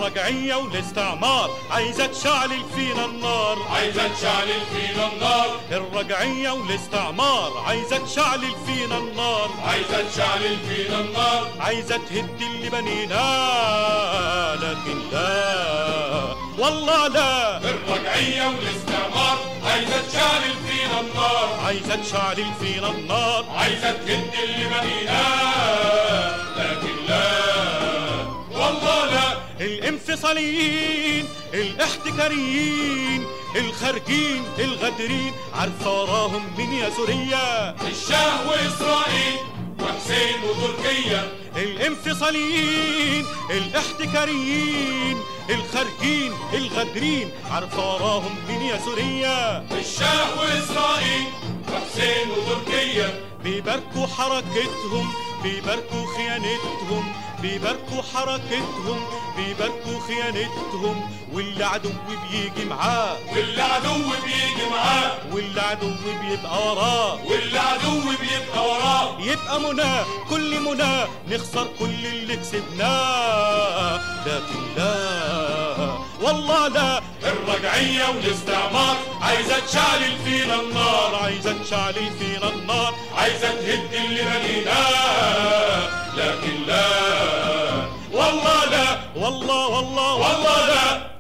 الرجعية والاستعمار عايزة تشعلل فينا النار عايزة تشعلل فينا النار الرجعية والاستعمار عايزة تشعلل فينا النار عايزة تشعلل فينا النار عايزة تهد اللي بنيناه لكن لا والله لا الرجعية والاستعمار عايزة تشعلل فينا النار عايزة تشعلل فينا النار عايزة تهد اللي بنيناه لكن لا والله لا الانفصاليين الاحتكاريين الخارجين الغادرين عارفة وراهم مين يا سوريا الشاه وإسرائيل وحسين وتركيا الانفصاليين الاحتكاريين الخارجين الغادرين عارفة وراهم مين يا سوريا الشاه وإسرائيل وحسين وتركيا بيباركوا حركتهم بيباركوا خيانتهم بيباركوا حركتهم بيباركوا خيانتهم واللي عدو بيجي معاه واللي عدو بيجي معاه واللي عدو بيبقى وراه واللي عدو بيبقى وراه يبقى مناه كل مناه نخسر كل اللي كسبناه لكن لا والله لا الرجعية والاستعمار عايزة تشعلل فينا النار عايزة تشعلل فينا النار عايزة تهد اللي بنيناه لكن لا والله لا والله والله والله لا